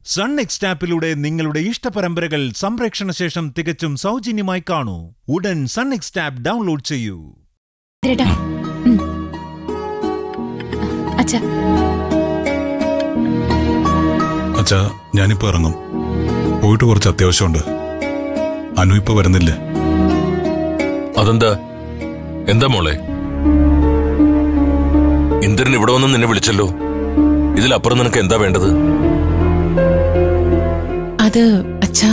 Sun എക്സ്റ്റാപ്പിലൂടെ നിങ്ങളുടെ ഇഷ്ടപരമ്പരകൾ സംപ്രേക്ഷണ ശേഷം തികച്ചും സൗജന്യമായി കാണൂ ഉടൻ സൺ എക്സ്റ്റാപ്പ് ഡൗൺലോഡ് ചെയ്യൂ ഇന്ദ്രേട്ടാ ഉം. അച്ഛാ അച്ഛാ ഞാനിപ്പോ ഇറങ്ങും പോയിട്ട് കുറച്ച് അത്യാവശ്യമുണ്ട് അനു ഇപ്പൊ വരുന്നില്ലേ അതെന്താ എന്താ മോളെ ഇന്ദ്രൻ ഇവിടെ വന്ന് നിന്നെ വിളിച്ചല്ലോ ഇതിലപ്പുറം നിനക്ക് എന്താ വേണ്ടത് അത് അച്ഛാ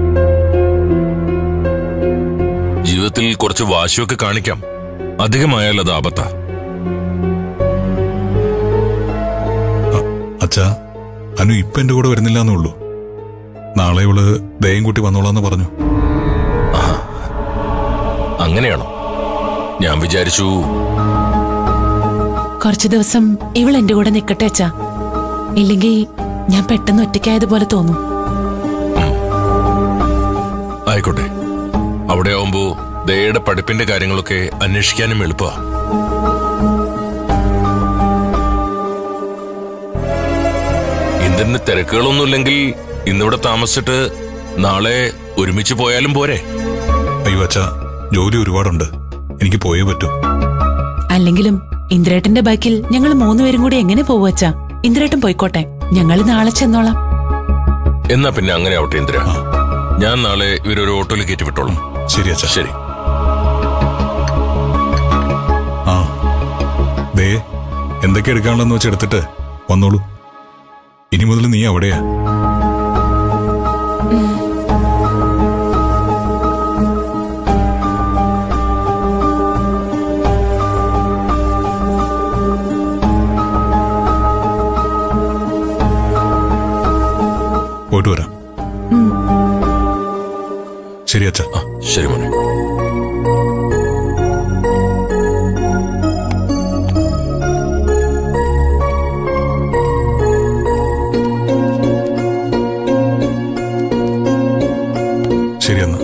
ജീവിതത്തിൽ കുറച്ച് വാശിയൊക്കെ കാണിക്കാം അധികമായാൽ അത് ആപത്താ അച്ഛാ അനു ഇപ്പൊ എന്റെ കൂടെ വരുന്നില്ല എന്നുള്ളൂ നാളെ ഇവള് ദയം കൂട്ടി വന്നോളാന്ന് പറഞ്ഞു അങ്ങനെയാണോ ഞാൻ വിചാരിച്ചു കുറച്ചു ദിവസം ഇവൾ എന്റെ കൂടെ നിക്കട്ടെ അച്ഛാ ഇല്ലെങ്കിൽ ഞാൻ പെട്ടെന്ന് ഒറ്റയ്ക്കായതുപോലെ തോന്നും ആയിക്കോട്ടെ അവിടെ ആവുമ്പോ ദയയുടെ പഠിപ്പിന്റെ കാര്യങ്ങളൊക്കെ അന്വേഷിക്കാനും എളുപ്പമാ ഇന്ദ്രന് തിരക്കുകളൊന്നുമില്ലെങ്കിൽ ഇന്നിവിടെ താമസിച്ചിട്ട് നാളെ ഒരുമിച്ച് പോയാലും പോരെ അയ്യോ അച്ഛാ ജോലി ഒരുപാടുണ്ട് എനിക്ക് പോയേ പറ്റൂ അല്ലെങ്കിലും ഇന്ദ്രേട്ടന്റെ ബൈക്കിൽ ഞങ്ങൾ മൂന്നുപേരും കൂടി എങ്ങനെ പോവും അച്ഛാ ഇന്ദ്രേട്ടൻ പോയിക്കോട്ടെ ഞങ്ങൾ നാളെ ചെന്നോളാം എന്നാ പിന്നെ അങ്ങനെ ആവട്ടെ ഇന്ദ്ര ഞാൻ നാളെ ഇവരൊരു ഓട്ടോയിൽ കയറ്റി വിട്ടോളാം ശരി അച്ഛാ ശരി ആ ദേ എന്തൊക്കെ എടുക്കാനുള്ളതെന്ന് വെച്ച് എടുത്തിട്ട് വന്നോളൂ ഇനി മുതൽ നീ അവിടെയാ പോയിട്ട് വരാം ശരി അച്ഛാ ആ ശരി മോനെ ശരി എന്നാ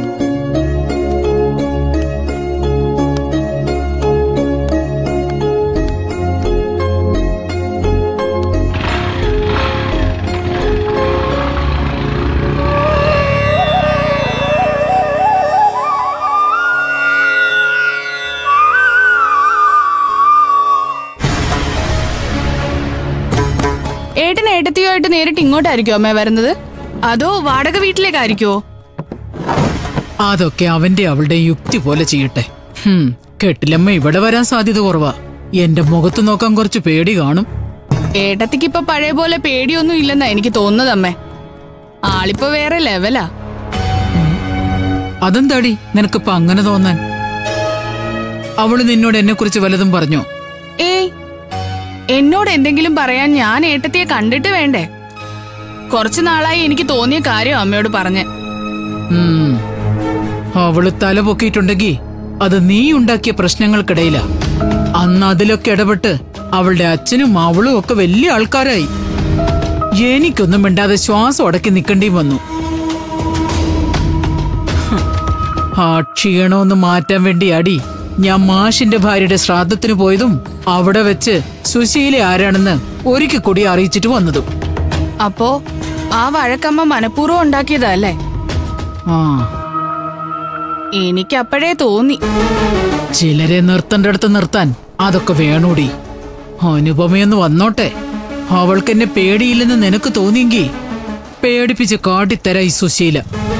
ഏട്ടൻ ഏട്ടത്തിയുമായിട്ട് നേരിട്ട് ഇങ്ങോട്ടായിരിക്കുമോ അമ്മ വരുന്നത് അതോ വാടക വീട്ടിലേക്കായിരിക്കുമോ അതൊക്കെ അവന്റെ അവളുടെ യുക്തി പോലെ ചെയ്യട്ടെ ഹും, കെട്ടിലമ്മ ഇവിടെ വരാൻ സാധ്യത കുറവാ എന്റെ മുഖത്ത് നോക്കാൻ കുറച്ച് പേടി കാണും ഏട്ടത്തിക്ക് ഇപ്പൊ പഴയ പോലെ പേടിയൊന്നും ഇല്ലെന്നാ എനിക്ക് തോന്നുന്നത് അമ്മേ ആളിപ്പോ വേറെ ലെവലാ അതെന്താടി നിനക്കിപ്പോ അങ്ങനെ തോന്നാൻ അവള് നിന്നോട് എന്നെ കുറിച്ച് വല്ലതും പറഞ്ഞോ ഏയ് എന്നോട് എന്തെങ്കിലും പറയാൻ ഞാൻ ഏട്ടത്തിയെ കണ്ടിട്ട് വേണ്ടേ കുറച്ചു നാളായി എനിക്ക് തോന്നിയ കാര്യം അമ്മയോട് പറഞ്ഞ് ഉം. അവള് തല പൊക്കിയിട്ടുണ്ടെങ്കി അത് നീ ഉണ്ടാക്കിയ പ്രശ്നങ്ങൾക്കിടയിലാ അന്ന് അതിലൊക്കെ ഇടപെട്ട് അവളുടെ അച്ഛനും അവളും ഒക്കെ വലിയ ആൾക്കാരായി എനിക്കൊന്നും മിണ്ടാതെ ശ്വാസം അടക്കി നിൽക്കേണ്ടിയും വന്നു ഹ്. ആ ക്ഷീണമൊന്ന് മാറ്റാൻ വേണ്ടി അടി ഞാൻ മാഷിന്റെ ഭാര്യയുടെ ശ്രാദ്ധത്തിന് പോയതും അവിടെ വെച്ച് സുശീല ആരാണെന്ന് ഒരിക്കൽ കൂടി അറിയിച്ചിട്ട് വന്നതും അപ്പോ ആ വഴക്കമ്മ മനഃപൂർവ്വം ഉണ്ടാക്കിയതാ അല്ലേ ആ എനിക്ക് അപ്പോഴേ തോന്നി ചിലരെ നിർത്തേണ്ടടുത്ത് നിർത്താൻ അതൊക്കെ വേണൂടി അനുപമയൊന്ന് വന്നോട്ടെ അവൾക്കെന്നെ പേടിയില്ലെന്ന് നിനക്ക് തോന്നിയെങ്കിൽ പേടിപ്പിച്ച് കാട്ടിത്തരാ ഈ സുശീല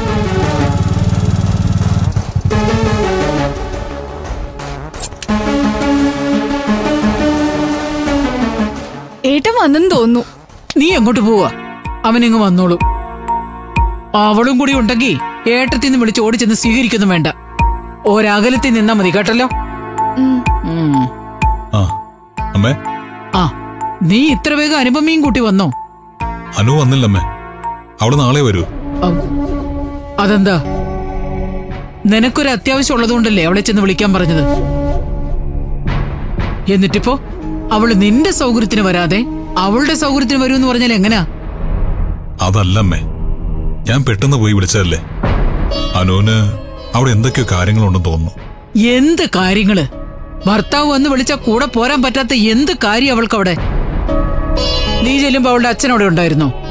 ഏട്ടൻ വന്നെന്ന് തോന്നുന്നു നീ എങ്ങോട്ട് പോവാ അവനിങ്ങ് വന്നോളൂ അവളും കൂടി ഉണ്ടെങ്കിൽ ഏട്ടത്തിന്ന് വിളിച്ച് ഓടിച്ചെന്ന് സ്വീകരിക്കൊന്നും വേണ്ട ഒരകലത്തിൽ നിന്നാ മതി കേട്ടല്ലോ ഉം. ഉം. ആ അമ്മേ ആ നീ ഇത്ര വേഗം അനുപമയും കൂട്ടി വന്നോ അനു വന്നില്ലമ്മേ അവള് നാളെ വരൂ അം, അതെന്താ നിനക്കൊരു അത്യാവശ്യം ഉള്ളതുകൊണ്ടല്ലേ അവളെ ചെന്ന് വിളിക്കാൻ പറഞ്ഞത് എന്നിട്ടിപ്പോ അവള് നിന്റെ സൗകര്യത്തിന് വരാതെ അവളുടെ സൗകര്യത്തിന് വരുമെന്ന് പറഞ്ഞാൽ എങ്ങനാ അതല്ലമ്മേ ഞാൻ പെട്ടെന്ന് പോയി വിളിച്ചതല്ലേ അനുവിന് അവിടെ എന്തൊക്കെയോ കാര്യങ്ങളുണ്ടെന്ന് തോന്നുന്നു എന്ത് കാര്യങ്ങള് ഭർത്താവ് വന്ന് വിളിച്ചാ കൂടെ പോരാൻ പറ്റാത്ത എന്ത് കാര്യം അവൾക്ക് അവിടെ നീ ചെല്ലുമ്പോ അവളുടെ അച്ഛനവിടെ ഉണ്ടായിരുന്നോ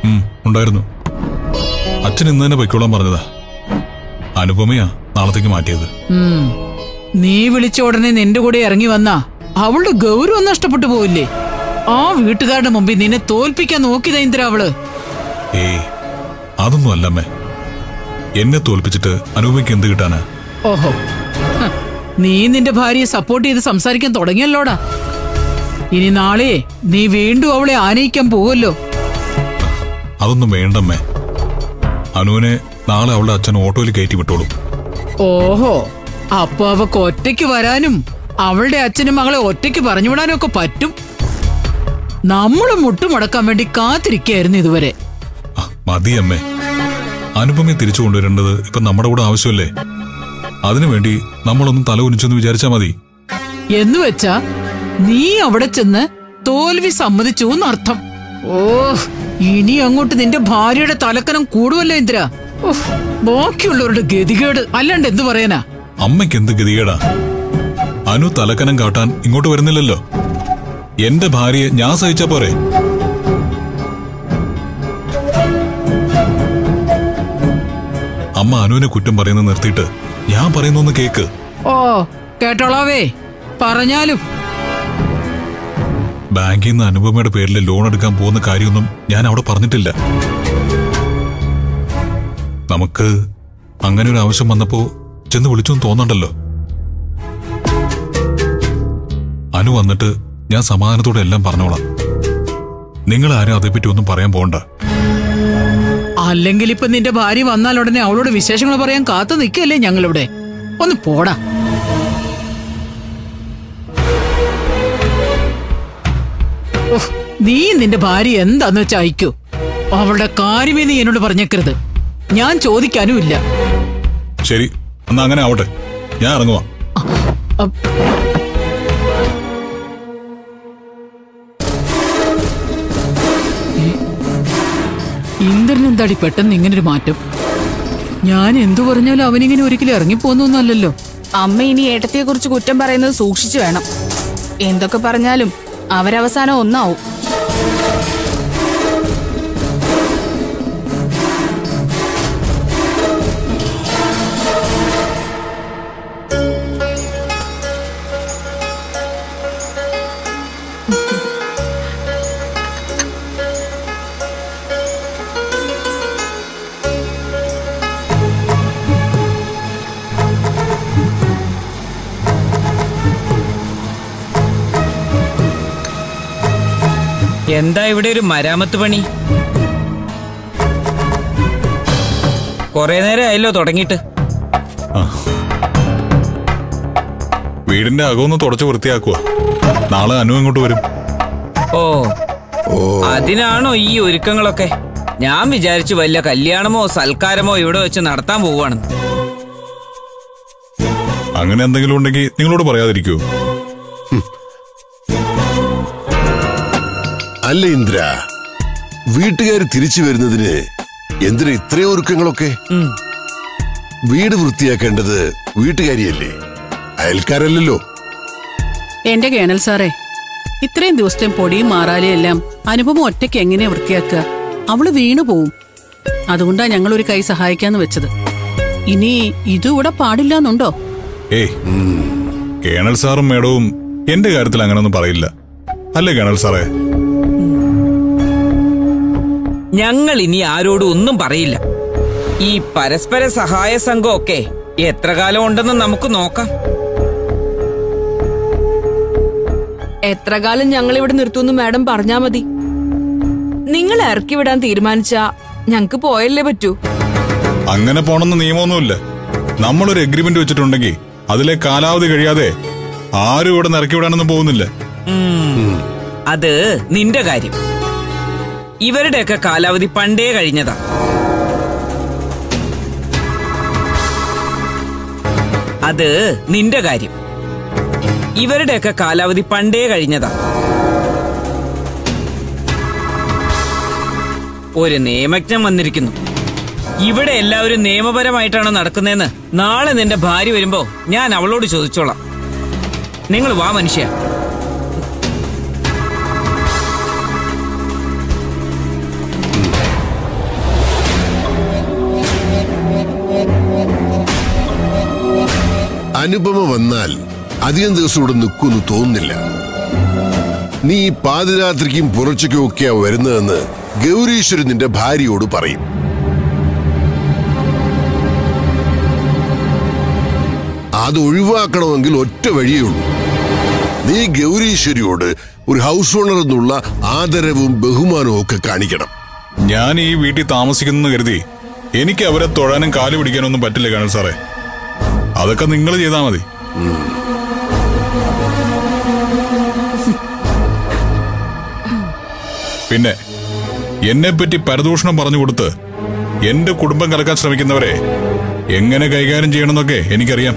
ഉം, ഉണ്ടായിരുന്നു അച്ഛൻ ഇന്ന് തന്നെ പൊയ്ക്കോളാൻ പറഞ്ഞതാ അനുപമയാ നാളത്തേക്ക് മാറ്റിയത് ഉം. നീ വിളിച്ച ഉടനെ നിന്റെ കൂടെ ഇറങ്ങി വന്നാ അവളുടെ ഗൗരവം നഷ്ടപ്പെട്ടു പോവില്ലേ ആ വീട്ടുകാരുടെ മുമ്പിൽ നിന്നെ തോൽപ്പിക്കാൻ നോക്കിയതാ ഇന്ദിര അവള് ഏയ് അതൊന്നും അല്ലമ്മേ എന്നെ തോൽപ്പിച്ചിട്ട് അനുപമയ്ക്ക് എന്ത് കിട്ടാനാ ഓഹോ ഹ, നീ നിന്റെ ഭാര്യയെ സപ്പോർട്ട് ചെയ്ത് സംസാരിക്കാൻ തുടങ്ങിയല്ലോടാ ഇനി നാളെ നീ വീണ്ടും അവളെ ആനയിക്കാൻ പോവല്ലോ അതൊന്നും വേണ്ടമ്മേ അനുവിനെ നാളെ അവളുടെ അച്ഛൻ ഓട്ടോയിൽ കയറ്റി വിട്ടോളും ഓഹോ അപ്പൊ അവക്ക് ഒറ്റയ്ക്ക് വരാനും അവളുടെ അച്ഛനും മകളെ ഒറ്റയ്ക്ക് പറഞ്ഞുവിടാനും ഒക്കെ പറ്റും നമ്മള് മുട്ടുമടക്കാൻ വേണ്ടി കാത്തിരിക്കായിരുന്നു ഇതുവരെ ആ, മതി അമ്മേ അനുപമയെ തിരിച്ചു കൊണ്ടുവരേണ്ടത് ഇപ്പൊ നമ്മുടെ കൂടെ ആവശ്യമല്ലേ അതിനുവേണ്ടി നമ്മളൊന്നും തല ഉനിച്ചെന്ന് വിചാരിച്ചാ മതി എന്ന് വെച്ചാ നീ അവിടെ ചെന്ന് തോൽവി സമ്മതിച്ചു എന്നർത്ഥം ഓ ഇനി അങ്ങോട്ട് നിന്റെ ഭാര്യയുടെ തലക്കനം കൂടുവല്ലോ ഇന്ദിര ഉഫ്, ബാക്കിയുള്ളവരുടെ ഗതികേട് അല്ലാണ്ട് എന്തു പറയാനാ അമ്മയ്ക്ക് എന്ത് ഗതികേടാ അനു തലക്കനം കാട്ടാൻ ഇങ്ങോട്ട് വരുന്നില്ലല്ലോ എന്റെ ഭാര്യയെ ഞാൻ സഹിച്ചാ പോരെ അമ്മ അനുവിനെ കുറ്റം പറയുന്നത് നിർത്തിയിട്ട് ഞാൻ പറയുന്നൊന്ന് കേക്ക് ഓ കേട്ടോളാവേ പറഞ്ഞാലും ബാങ്കിൽ നിന്ന് അനുപമയുടെ പേരിൽ ലോൺ എടുക്കാൻ പോകുന്ന കാര്യമൊന്നും ഞാൻ അവിടെ പറഞ്ഞിട്ടില്ല നമുക്ക് അങ്ങനെ ഒരു ആവശ്യം വന്നപ്പോ ചെന്ന് വിളിച്ചൊന്നും തോന്നണ്ടല്ലോ അനു വന്നിട്ട് ഞാൻ സമാധാനത്തോടെ എല്ലാം പറഞ്ഞോളാം നിങ്ങൾ ആരും അതേപ്പറ്റി ഒന്നും പറയാൻ പോണ്ട അല്ലെങ്കിൽ ഇപ്പൊ നിന്റെ ഭാര്യ വന്നാൽ ഉടനെ അവളോട് വിശേഷങ്ങൾ പറയാൻ കാത്തു നിൽക്കല്ലേ ഞങ്ങളിവിടെ ഒന്ന് പോടാ ഉഫ്, നീ നിന്റെ ഭാര്യ എന്താന്ന് വെച്ചാ അയക്കൂ അവളുടെ കാര്യമേ നീ എന്നോട് പറഞ്ഞേക്കരുത് ഞാൻ ചോദിക്കാനും ഇല്ല ശരി എന്നാ അങ്ങനെ ആവട്ടെ ഞാൻ ഇറങ്ങുവാ അപ്പ് ഇന്ദ്രൻ എന്താടി പെട്ടെന്ന് ഇങ്ങനൊരു മാറ്റം ഞാൻ എന്തു പറഞ്ഞാലും അവനിങ്ങനെ ഒരിക്കലും ഇറങ്ങിപ്പോന്നൊന്നല്ലല്ലോ അമ്മ ഇനി ഏട്ടത്തിയെ കുറിച്ച് കുറ്റം പറയുന്നത് സൂക്ഷിച്ചു വേണം എന്തൊക്കെ പറഞ്ഞാലും അവരവസാനം ഒന്നാവും എന്താ ഇവിടെ ഒരു മരാമത്ത് പണി കൊറേ നേരം ആയല്ലോ തുടങ്ങിയിട്ട് വീടിന്റെ അകമൊന്ന് തുടച്ച് വൃത്തിയാക്കുക നാളെ അനു ഇങ്ങോട്ട് വരും ഓ അതിനാണോ ഈ ഒരുക്കങ്ങളൊക്കെ ഞാൻ വിചാരിച്ചു വല്ല കല്യാണമോ സൽക്കാരമോ ഇവിടെ വെച്ച് നടത്താൻ പോവാണെന്ന് അങ്ങനെ എന്തെങ്കിലും ഉണ്ടെങ്കിൽ നിങ്ങളോട് പറയാതിരിക്കൂ അല്ല ഇന്ദ്ര വീട്ടുകാർ തിരിച്ചു വരുന്നതിന് എന്തിനാ ഇത്രയും ഒരുക്കങ്ങളൊക്കെ ഉം. വീട് വൃത്തിയാക്കേണ്ടത് വീട്ടുകാരിയല്ലേ അയൽക്കാരല്ലല്ലോ എന്റെ കേണൽ സാറേ ഇത്രയും ദിവസത്തെ പൊടിയും മാറാലെയും എല്ലാം അനുപമ ഒറ്റയ്ക്ക് എങ്ങനെയാ വൃത്തിയാക്കുക അവള് വീണു പോവും അതുകൊണ്ടാ ഞങ്ങൾ ഒരു കൈ സഹായിക്കാന്ന് വെച്ചത് ഇനി ഇതും ഇവിടെ പാടില്ലാന്നുണ്ടോ ഏയ് കേണൽ സാറും മേഡവും എന്റെ കാര്യത്തിൽ അങ്ങനൊന്നും പറയില്ല അല്ലേ കേണൽ സാറേ ഞങ്ങൾ ഇനി ആരോടും ഒന്നും പറയില്ല ഈ പരസ്പര സഹായ സംഘമൊക്കെ എത്ര കാലം ഉണ്ടെന്ന് നമുക്ക് നോക്കാം എത്ര കാലം ഞങ്ങൾ ഇവിടെ നിർത്തുമെന്ന് മാഡം പറഞ്ഞാ മതി നിങ്ങൾ ഇറക്കി വിടാൻ തീരുമാനിച്ചാ ഞങ്ങക്ക് പോയല്ലേ പറ്റൂ അങ്ങനെ പോണെന്ന് നിയമമൊന്നുമില്ല നമ്മളൊരു എഗ്രിമെന്റ് വെച്ചിട്ടുണ്ടെങ്കിൽ അതിലെ കാലാവധി കഴിയാതെ ആരും ഇവിടെ നിറക്കി വിടാനൊന്നും പോകുന്നില്ല ഉം. അത് നിന്റെ കാര്യം ഇവരുടെയൊക്കെ കാലാവധി പണ്ടേ കഴിഞ്ഞതാ അത് നിന്റെ കാര്യം ഇവരുടെയൊക്കെ കാലാവധി പണ്ടേ കഴിഞ്ഞതാ ഒരു നിയമജ്ഞൻ വന്നിരിക്കുന്നു ഇവിടെ എല്ലാവരും നിയമപരമായിട്ടാണോ നടക്കുന്നതെന്ന് നാളെ നിന്റെ ഭാര്യ വരുമ്പോ ഞാൻ അവളോട് ചോദിച്ചോളാം നിങ്ങൾ വാ മനുഷ്യ അനുപമ വന്നാൽ അധികം ദിവസം ഇവിടെ നിൽക്കുമെന്ന് തോന്നുന്നില്ല നീ ഈ പാതിരാത്രിക്കും പുറച്ചയ്ക്കും ഒക്കെയാ വരുന്നതെന്ന് ഗൗരീശ്വരൻ നിന്റെ ഭാര്യയോട് പറയും അത് ഒഴിവാക്കണമെങ്കിൽ ഒറ്റ വഴിയേ ഉള്ളൂ നീ ഗൗരീശ്വരിയോട് ഒരു ഹൗസ് ഓണർ എന്നുള്ള ആദരവും ബഹുമാനവും ഒക്കെ കാണിക്കണം ഞാൻ ഈ വീട്ടിൽ താമസിക്കുന്നു കരുതി എനിക്ക് അവരെ തൊഴാനും കാല് പിടിക്കാനും ഒന്നും പറ്റില്ല കേണൽ സാറേ അതൊക്കെ നിങ്ങൾ ചെയ്താൽ മതി പിന്നെ എന്നെപ്പറ്റി പരദൂഷണം പറഞ്ഞു കൊടുത്ത് എന്റെ കുടുംബം കലക്കാൻ ശ്രമിക്കുന്നവരെ എങ്ങനെ കൈകാര്യം ചെയ്യണമെന്നൊക്കെ എനിക്കറിയാം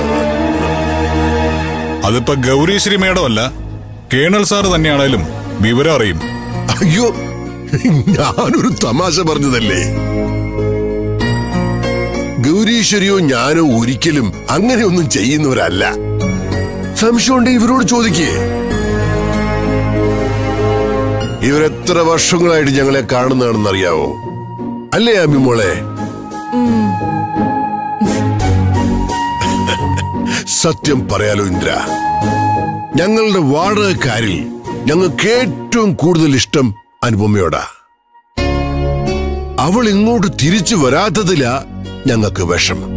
അതിപ്പോ ഗൗരീശ്രീ മേഡമല്ല കേണൽ സാറ് തന്നെയാണേലും വിവരം അറിയും അയ്യോ ഞാനൊരു തമാശ പറഞ്ഞതല്ലേ ഗൗരീശ്വരിയോ ഞാനോ ഒരിക്കലും അങ്ങനെയൊന്നും ചെയ്യുന്നവരല്ല സംശയമുണ്ടെങ്കിൽ ഇവരോട് ചോദിക്കേ ഇവരെത്ര വർഷങ്ങളായിട്ട് ഞങ്ങളെ കാണുന്നതാണെന്ന് അറിയാവോ അല്ലേ അമ്മി മോളെ സത്യം പറയാലോ ഇന്ദ്ര ഞങ്ങളുടെ വാടകക്കാരിൽ ഞങ്ങൾക്ക് ഏറ്റവും കൂടുതൽ ഇഷ്ടം അനുപമയോടാ അവൾ ഇങ്ങോട്ട് തിരിച്ചു വരാത്തതിലാ ഞങ്ങൾക്ക് വിഷമം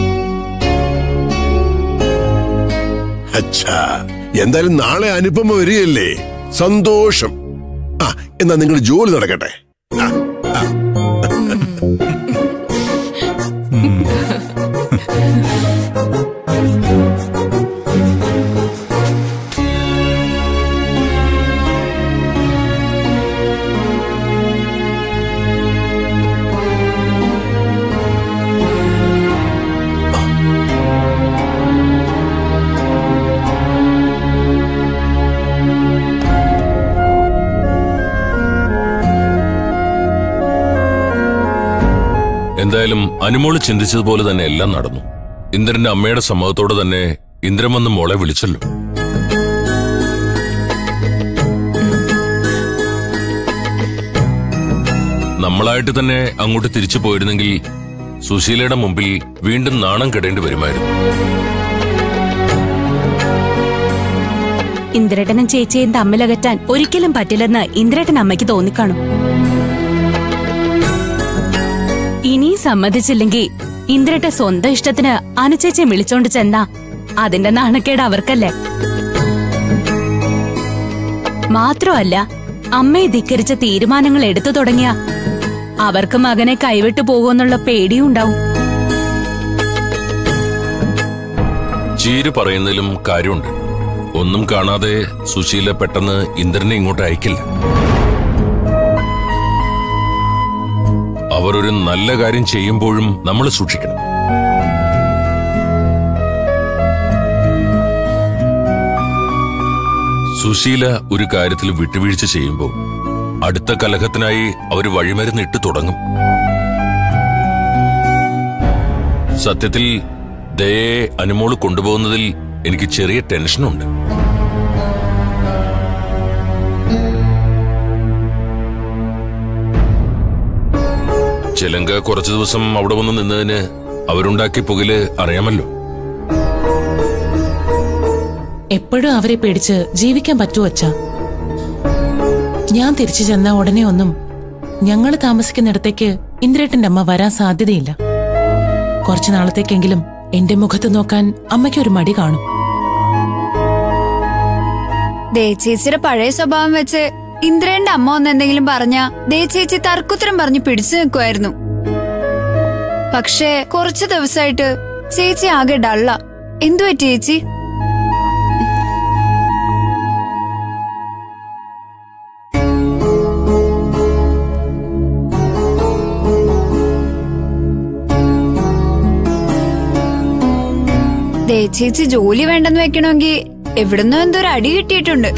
അച്ഛാ എന്തായാലും നാളെ അനുപമ വരികയല്ലേ സന്തോഷം ആ എന്നാ നിങ്ങൾ ജോലി നടക്കട്ടെ ആ, ആ. എന്തായാലും അനുമോള് ചിന്തിച്ചതുപോലെ തന്നെ എല്ലാം നടന്നു ഇന്ദ്രന്റെ അമ്മയുടെ സമ്മതത്തോടെ തന്നെ ഇന്ദ്രൻ വന്ന് മോളെ വിളിച്ചല്ലോ നമ്മളായിട്ട് തന്നെ അങ്ങോട്ട് തിരിച്ചു പോയിരുന്നെങ്കിൽ സുശീലയുടെ മുമ്പിൽ വീണ്ടും നാണം കെടേണ്ടി വരുമായിരുന്നു ഇന്ദ്രേട്ടനും ചേച്ചിയും തമ്മിലകറ്റാൻ ഒരിക്കലും പറ്റില്ലെന്ന് ഇന്ദ്രേട്ടൻ അമ്മയ്ക്ക് തോന്നിക്കാണും ഇനിയും സമ്മതിച്ചില്ലെങ്കിൽ ഇന്ദ്രേട്ട സ്വന്തം ഇഷ്ടത്തിന് അനുചേച്ചിയെ വിളിച്ചോണ്ട് ചെന്നാ അതിന്റെ നാണക്കേട് അവർക്കല്ലേ മാത്രമല്ല അമ്മയെ ധിക്കരിച്ച തീരുമാനങ്ങൾ എടുത്തു തുടങ്ങിയ അവർക്ക് മകനെ കൈവിട്ടു പോകുമെന്നുള്ള പേടിയും ഉണ്ടാവും ചീര് പറയുന്നതിലും കാര്യമുണ്ട് ഒന്നും കാണാതെ സുശീല പെട്ടെന്ന് ഇന്ദ്രനെ ഇങ്ങോട്ട് അയക്കില്ല അവർ ഒരു നല്ല കാര്യം ചെയ്യുമ്പോഴും നമ്മൾ സൂക്ഷിക്കണം സുശീല ഒരു കാര്യത്തിൽ വിട്ടുവീഴ്ച ചെയ്യുമ്പോൾ അടുത്ത കലഹത്തിനായി അവർ വഴിമരുന്ന് ഇട്ട് തുടങ്ങും സത്യത്തിൽ ദയെ അനുമോള് കൊണ്ടുപോകുന്നതിൽ എനിക്ക് ചെറിയ ടെൻഷനുണ്ട് ചിലങ്ക കുറച്ചു ദിവസം അവിടെ വന്ന് നിന്നതിന് അവരുണ്ടാക്കിയ പുകയില് അറിയാമല്ലോ എപ്പോഴും അവരെ പേടിച്ച് ജീവിക്കാൻ പറ്റുമോ അച്ഛാ ഞാൻ തിരിച്ചു ചെന്ന ഉടനെ ഒന്നും ഞങ്ങൾ താമസിക്കുന്നിടത്തേക്ക് ഇന്ദ്രേട്ടന്റെ അമ്മ വരാൻ സാധ്യതയില്ല കുറച്ചു നാളത്തേക്കെങ്കിലും എന്റെ മുഖത്ത് നോക്കാൻ അമ്മയ്ക്ക് ഒരു മടി കാണും ദേ ചേച്ചിയുടെ പഴയ സ്വഭാവം വെച്ച് ഇന്ദ്രന്റെ അമ്മ ഒന്ന് എന്തെങ്കിലും പറഞ്ഞ ദേ ചേച്ചി തർക്കുത്തരം പറഞ്ഞ് പിടിച്ചു നിൽക്കുമായിരുന്നു പക്ഷേ കുറച്ചു ദിവസമായിട്ട് ചേച്ചി ആകെ ഡള്ള എന്തു പറ്റി ചേച്ചി ദേ ചേച്ചി ജോലി വേണ്ടെന്ന് വെക്കണമെങ്കിൽ എവിടുന്നോ എന്തോ ഒരു അടി കിട്ടിയിട്ടുണ്ട്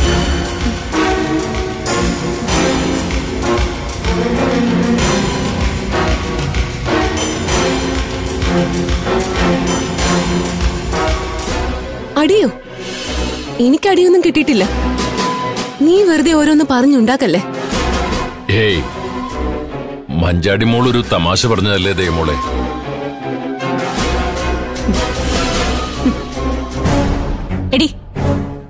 അടിയോ എനിക്ക് അടിയൊന്നും കിട്ടിയിട്ടില്ല നീ വെറുതെ ഓരോന്ന് പറഞ്ഞുണ്ടാക്കല്ലേ ഏയ് മഞ്ചാടി മോൾ ഒരു തമാശ പറഞ്ഞതല്ലേ ദയമോളെ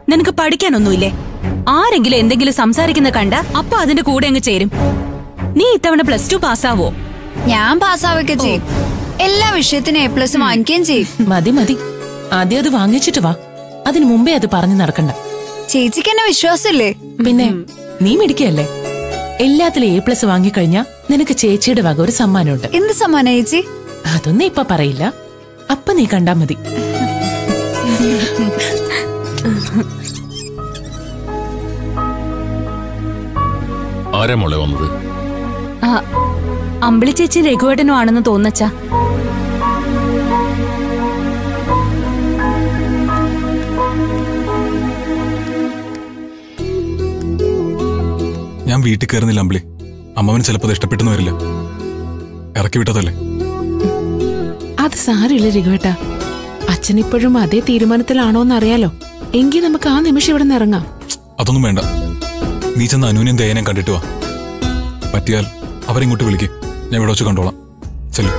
നിനക്ക് പഠിക്കാനൊന്നുമില്ലേ ആരെങ്കിലും എന്തെങ്കിലും സംസാരിക്കുന്ന കണ്ട അപ്പൊ അതിന്റെ കൂടെ അങ്ങ് ചേരും നീ ഇത്തവണ പ്ലസ് ടു പാസ്സാവോ ഞാൻ പാസ്സാവൊക്കെ ചെയ്യും എല്ലാ വിഷയത്തിനും എ പ്ലസ് വാങ്ങിക്കുകയും ചെയ്യും മതി മതി ആദ്യം അത് വാങ്ങിച്ചിട്ട് വാ അതിനു മുമ്പേ അത് പറഞ്ഞു നടക്കണ്ട ചേച്ചിക്ക് എന്നെ വിശ്വാസമില്ലേ പിന്നെ നീ മിടിക്കല്ലേ എല്ലാത്തിലും എ പ്ലസ് വാങ്ങിക്കഴിഞ്ഞാ നിനക്ക് ചേച്ചിയുടെ വക ഒരു സമ്മാനമുണ്ട് എന്ത് സമ്മാനം ചേച്ചി അതൊന്നും ഇപ്പൊ പറയില്ല അപ്പൊ നീ കണ്ടാ മതി ആരാ മോളെ വന്നത് ആ, അമ്പിളി ചേച്ചി രഘുവേട്ടനും ആണെന്ന് തോന്നച്ചാ ഞാൻ വീട്ടിൽ കയറുന്നില്ല അമ്പിളി അമ്മവന് ചിലപ്പോൾ അത് ഇഷ്ടപ്പെട്ടെന്ന് വരില്ല ഇറക്കി വിട്ടതല്ലേ അത് സാരമില്ല രഘുവേട്ട അച്ഛൻ ഇപ്പോഴും അതേ തീരുമാനത്തിലാണോന്ന് അറിയാലോ എങ്കിൽ നമുക്ക് ആ നിമിഷം ഇവിടെ നിന്ന് ഇറങ്ങാം അതൊന്നും വേണ്ട നീ ചെന്ന് അനുവിനെയും ദയനെയും കണ്ടിട്ട് വാ പറ്റിയാൽ അവരിങ്ങോട്ട് വിളിക്ക് ഞാൻ ഇവിടെ വെച്ച് കണ്ടോളാം ചെല്ലു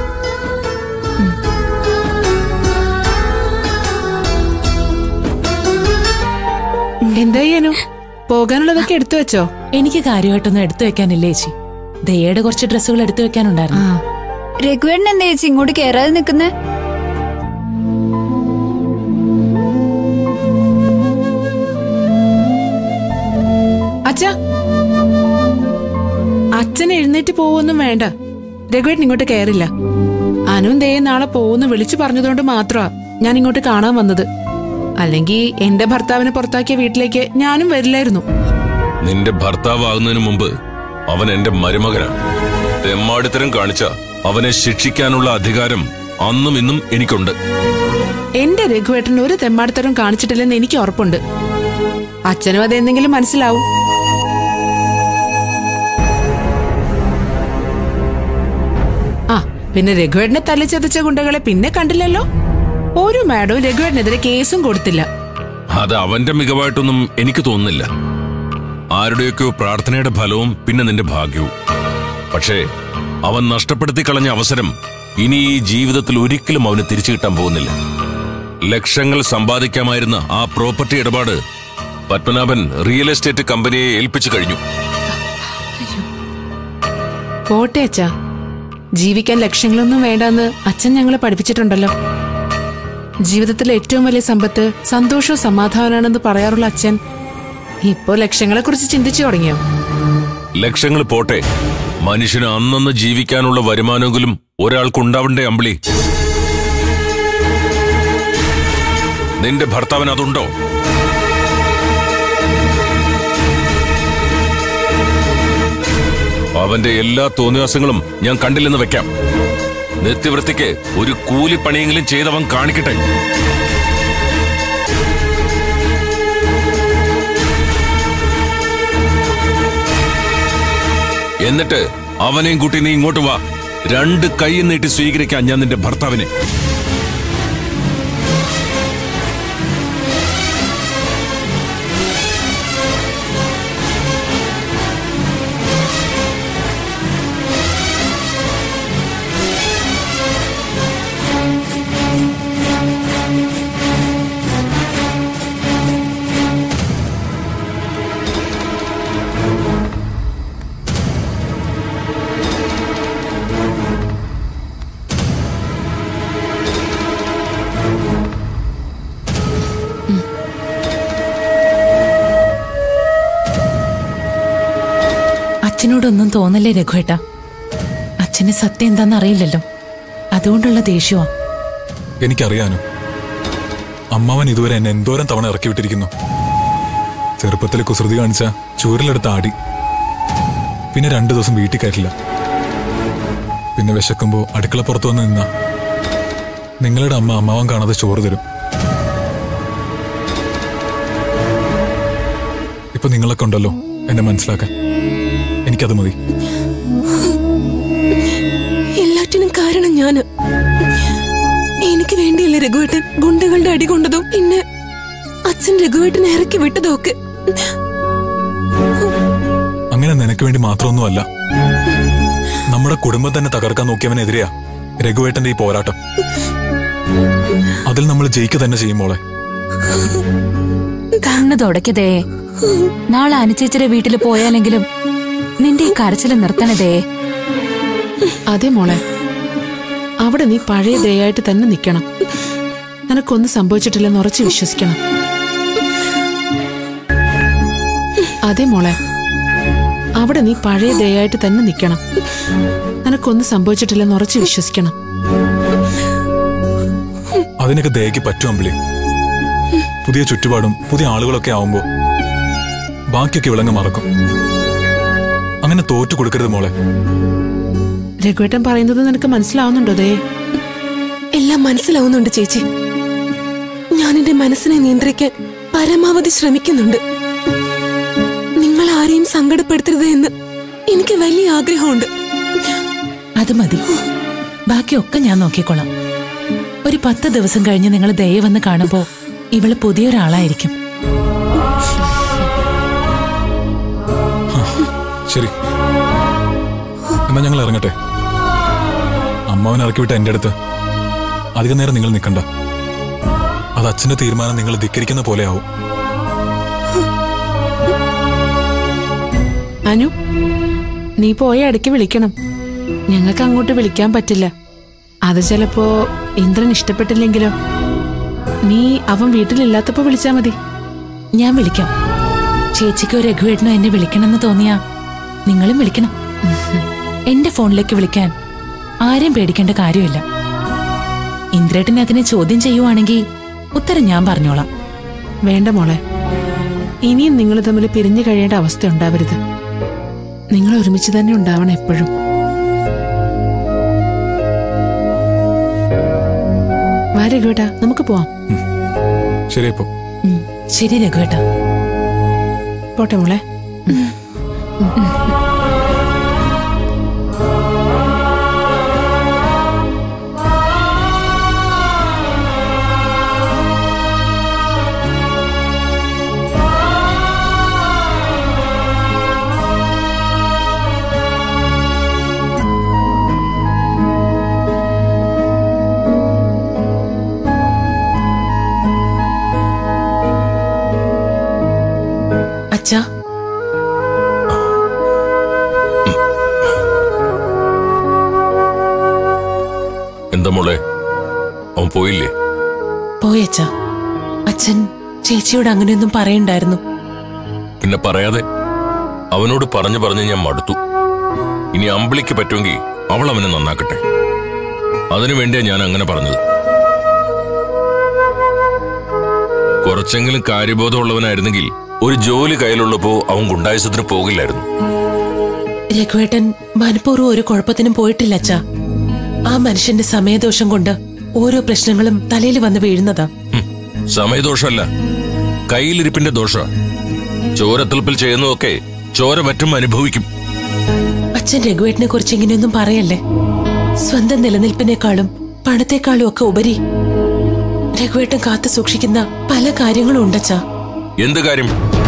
എന്താ ചെയ്യാനോ പോകാനുള്ളതൊക്കെ എടുത്തു വെച്ചോ എനിക്ക് കാര്യമായിട്ടൊന്നും എടുത്തു വെക്കാനില്ലേ ചേച്ചി ദയയുടെ കുറച്ച് ഡ്രസ്സുകൾ എടുത്തു വെക്കാനുണ്ടായിരുന്നു രഘുവേട്ടൻ എന്താ ചേച്ചി ഇങ്ങോട്ട് കയറാതെ നിൽക്കുന്നേ അച്ഛാ അച്ഛൻ എഴുന്നേറ്റ് പോവൊന്നും വേണ്ട രഘുവേട്ടൻ ഇങ്ങോട്ട് കയറില്ല അനുവും ദേ നാളെ പോവെന്ന് വിളിച്ചു പറഞ്ഞതുകൊണ്ട് മാത്രമാ ഞാൻ ഇങ്ങോട്ട് കാണാൻ വന്നത് അല്ലെങ്കിൽ എന്റെ ഭർത്താവിനെ പുറത്താക്കിയ വീട്ടിലേക്ക് ഞാനും വരില്ലായിരുന്നു നിന്റെ ഭർത്താവാകുന്നതിന് മുമ്പ് അവൻ എന്റെ മരുമകനാണ് തെമ്മാടിത്തരം കാണിച്ച അവനെ ശിക്ഷിക്കാനുള്ള അധികാരം അന്നും ഇന്നും എനിക്കുണ്ട് എന്റെ രഘുവേട്ടൻ ഒരു തെമ്മാടിത്തരം കാണിച്ചിട്ടില്ലെന്ന് എനിക്ക് ഉറപ്പുണ്ട് അച്ഛനും അതെന്തെങ്കിലും മനസ്സിലാവും ആ പിന്നെ രഘുവേട്ടനെ തല്ലിച്ചതച്ച ഗുണ്ടകളെ പിന്നെ കണ്ടില്ലല്ലോ ഒരു മാഡവും രഘുവേട്ടനെതിരെ കേസും കൊടുത്തില്ല അത് അവന്റെ മികവായിട്ടൊന്നും എനിക്ക് തോന്നുന്നില്ല ആരുടെയൊക്കെയോ പ്രാർത്ഥനയുടെ ഫലവും പിന്നെ നിന്റെ ഭാഗ്യവും പക്ഷേ അവൻ നഷ്ടപ്പെടുത്തി കളഞ്ഞ അവസരം ഇനി ഈ ജീവിതത്തിൽ ഒരിക്കലും അവന് തിരിച്ചു കിട്ടാൻ പോകുന്നില്ല ലക്ഷങ്ങൾ സമ്പാദിക്കാമായിരുന്ന ആ പ്രോപ്പർട്ടി ഇടപാട് പത്മനാഭൻ റിയൽ എസ്റ്റേറ്റ് കമ്പനിയെ ഏൽപ്പിച്ചു കഴിഞ്ഞു പോട്ടെ അച്ഛാ ജീവിക്കാൻ ലക്ഷ്യങ്ങളൊന്നും വേണ്ടെന്ന് അച്ഛൻ ഞങ്ങളെ പഠിപ്പിച്ചിട്ടുണ്ടല്ലോ ജീവിതത്തിലെ ഏറ്റവും വലിയ സമ്പത്ത് സന്തോഷവും സമാധാനമാണെന്ന് പറയാറുള്ള അച്ഛൻ ഇപ്പോ ലക്ഷ്യങ്ങളെ കുറിച്ച് ചിന്തിച്ചു തുടങ്ങിയോ ലക്ഷങ്ങൾ പോട്ടെ മനുഷ്യന് അന്നന്ന് ജീവിക്കാനുള്ള വരുമാനമെങ്കിലും ഒരാൾക്കുണ്ടാവണ്ടേ അമ്പിളി നിന്റെ ഭർത്താവിന് അതുണ്ടോ അവന്റെ എല്ലാ തോന്നിവാസങ്ങളും ഞാൻ കണ്ടില്ലെന്ന് വെക്കാം നിത്യവൃത്തിക്ക് ഒരു കൂലിപ്പണിയെങ്കിലും ചെയ്തവൻ കാണിക്കട്ടെ എന്നിട്ട് അവനെയും കൂട്ടി നീ ഇങ്ങോട്ട് വാ രണ്ട് കൈ നീട്ടി സ്വീകരിക്കാൻ ഞാൻ നിന്റെ ഭർത്താവിനെ അച്ഛനോടൊന്നും തോന്നല്ലേ രഘുവേട്ട അച്ഛന് സത്യം എന്താന്ന് അറിയില്ലല്ലോ അതുകൊണ്ടുള്ള ദേഷ്യമാ എനിക്കറിയാനോ അമ്മാവൻ ഇതുവരെ എന്നെ എന്തോരം തവണ ഇറക്കി വിട്ടിരിക്കുന്നു ചെറുപ്പത്തിൽ കുസൃതി കാണിച്ച ചൂരിലെടുത്ത് ആടി പിന്നെ രണ്ടു ദിവസം വീട്ടിൽ കയറ്റില്ല പിന്നെ വിശക്കുമ്പോ അടുക്കള പുറത്തു വന്ന് നിന്ന നിങ്ങളുടെ അമ്മ അമ്മാവൻ കാണാതെ ചോറ് തരും ഇപ്പൊ നിങ്ങളൊക്കെ ഉണ്ടല്ലോ എന്നെ മനസ്സിലാക്കാൻ എനിക്കത് മതി എല്ലാറ്റിനും കാരണം ഞാന് എനിക്ക് വേണ്ടിയല്ലേ രഘുവേട്ടൻ ഗുണ്ടകളുടെ അടി കൊണ്ടതും പിന്നെ അച്ഛൻ രഘുവേട്ടനെ ഇറക്കി വിട്ടതും ഒക്കെ അങ്ങനെ നിനക്ക് വേണ്ടി മാത്രമൊന്നുമല്ല നമ്മുടെ കുടുംബം തന്നെ തകർക്കാൻ നോക്കിയവനെതിരെയാ രഘുവേട്ടന്റെ ഈ പോരാട്ടം അതിൽ നമ്മൾ ജയിക്കുക തന്നെ ചെയ്യും മോളെ കണ്ണു തുടക്കതേ നാളെ അനുചേച്ചിയുടെ വീട്ടിൽ പോയാലെങ്കിലും നിന്റെ ഈ കരച്ചിൽ നിർത്തണതേ അതെ മോളെ അവിടെ നീ പഴയ ദയായിട്ട് തന്നെ നിൽക്കണം നിനക്കൊന്നും സംഭവിച്ചിട്ടില്ലെന്ന് ഉറച്ചു വിശ്വസിക്കണം അതെ മോളെ അവിടെ നീ പഴയ ദയായിട്ട് തന്നെ നിൽക്കണം നിനക്കൊന്നും സംഭവിച്ചിട്ടില്ലെന്ന് ഉറച്ചു വിശ്വസിക്കണം അതിനൊക്കെ ദയക്ക് പറ്റും അമ്പിളി പുതിയ ചുറ്റുപാടും പുതിയ ആളുകളൊക്കെ ആവുമ്പോ ബാക്കിയൊക്കെ വിളങ്ങ് മറക്കും അങ്ങനെ തോറ്റു കൊടുക്കരുത് മോളെ രഘുവേട്ടൻ പറയുന്നത് നിനക്ക് മനസ്സിലാവുന്നുണ്ടോ ദേ എല്ലാം മനസ്സിലാവുന്നുണ്ട് ചേച്ചി ഞാൻ എന്റെ മനസ്സിനെ നിയന്ത്രിക്കാൻ പരമാവധി ശ്രമിക്കുന്നുണ്ട് നിങ്ങൾ ആരെയും സങ്കടപ്പെടുത്തരുത് എന്ന് എനിക്ക് വലിയ ആഗ്രഹമുണ്ട് അത് മതി ബാക്കിയൊക്കെ ഞാൻ നോക്കിക്കോളാം ഒരു പത്ത് ദിവസം കഴിഞ്ഞ് നിങ്ങൾ ദയ വന്ന് കാണുമ്പോ ഇവള് പുതിയൊരാളായിരിക്കും ശരി എന്നാ ഞങ്ങൾ ഇറങ്ങട്ടെ അമ്മാവൻ ഇറക്കി വിട്ട എന്റെ അടുത്ത് അധികം നേരം നിങ്ങൾ നിൽക്കണ്ട അത് അച്ഛന്റെ തീരുമാനം നിങ്ങൾ ധിക്കരിക്കുന്ന പോലെ ആവും അനു നീ പോയ ഇടയ്ക്ക് വിളിക്കണം ഞങ്ങൾക്ക് അങ്ങോട്ട് വിളിക്കാൻ പറ്റില്ല അത് ചിലപ്പോ ഇന്ദ്രൻ ഇഷ്ടപ്പെട്ടില്ലെങ്കിലോ നീ അവൻ വീട്ടിലില്ലാത്തപ്പോ വിളിച്ചാ മതി ഞാൻ വിളിക്കാം ചേച്ചിക്കോ രഘുവേട്ടനോ എന്നെ വിളിക്കണമെന്ന് തോന്നിയാ നിങ്ങളും വിളിക്കണം എന്റെ ഫോണിലേക്ക് വിളിക്കാൻ ആരെയും പേടിക്കേണ്ട കാര്യമില്ല ഇന്ദ്രേട്ടൻ അതിനെ ചോദ്യം ചെയ്യുവാണെങ്കിൽ ഉത്തരം ഞാൻ പറഞ്ഞോളാം വേണ്ട മോളെ ഇനിയും നിങ്ങൾ തമ്മിൽ പിരിഞ്ഞു കഴിയേണ്ട അവസ്ഥ ഉണ്ടാവരുത് നിങ്ങൾ ഒരുമിച്ച് തന്നെ ഉണ്ടാവണം എപ്പോഴും വാ രഘുവേട്ടാ നമുക്ക് പോവാം ശരി ഇപ്പോ ഉം, ശരി രഘുവേട്ടാ പോട്ടെ മോളെ അച്ഛാ എന്താ മോളെ അവൻ പോയില്ലേ പോയച്ഛാ അച്ഛൻ ചേച്ചിയോട് അങ്ങനെയൊന്നും പറയണ്ടായിരുന്നു പിന്നെ പറയാതെ അവനോട് പറഞ്ഞു പറഞ്ഞ് ഞാൻ മടുത്തു ഇനി അമ്പിളിക്ക് പറ്റുമെങ്കിൽ അവൾ അവനെ നന്നാക്കട്ടെ അതിനു വേണ്ടിയാ ഞാൻ അങ്ങനെ പറഞ്ഞത് കുറച്ചെങ്കിലും കാര്യബോധമുള്ളവനായിരുന്നെങ്കിൽ ഒരു ജോലി കയ്യിലുള്ളപ്പോ അവൻ ഗുണ്ടായുസത്തിന് പോകില്ലായിരുന്നു രഘുവേട്ടൻ മനഃപൂർവ്വം ഒരു കുഴപ്പത്തിനും പോയിട്ടില്ല അച്ഛാ ആ മനുഷ്യന്റെ സമയദോഷം കൊണ്ട് ഓരോ പ്രശ്നങ്ങളും തലയിൽ വന്ന് വീഴുന്നതാ സമയദോഷമല്ല കയ്യിലിരിപ്പിന്റെ ദോഷ ചോരത്തിൽപ്പിൽ ചെയ്യുന്നതൊക്കെ ചോര വറ്റും അനുഭവിക്കും അച്ഛൻ രഘുവേട്ടനെ കുറിച്ച് ഇങ്ങനെയൊന്നും പറയല്ലേ സ്വന്തം നിലനിൽപ്പിനേക്കാളും പണത്തെക്കാളും ഒക്കെ ഉപരി രഘുവേട്ടൻ കാത്തു സൂക്ഷിക്കുന്ന പല കാര്യങ്ങളും ഉണ്ടച്ചാ എന്ത് കാര്യം